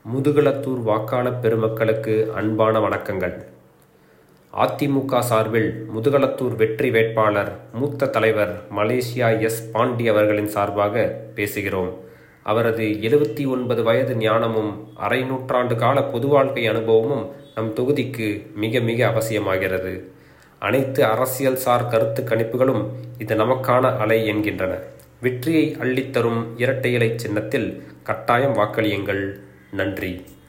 முதுகளத்தூர் வாக்காளர் பெருமக்களுக்கு அன்பான வணக்கங்கள் அதிமுக சார்பில் முதுகளத்தூர் வெற்றி வேட்பாளர் மூத்த தலைவர் மலேசியா எஸ் பாண்டி அவர்களின் சார்பாக பேசுகிறோம் அவரது எழுபத்தி ஒன்பது வயது ஞானமும் அரை நூற்றாண்டு கால பொது வாழ்க்கை அனுபவமும் நம் தொகுதிக்கு மிக மிக அவசியமாகிறது அனைத்து அரசியல் சார் கருத்து கணிப்புகளும் இது நமக்கான அலை என்கின்றன வெற்றியை அள்ளித்தரும் இரட்டை இலை சின்னத்தில் கட்டாயம் வாக்களியுங்கள் நன்றி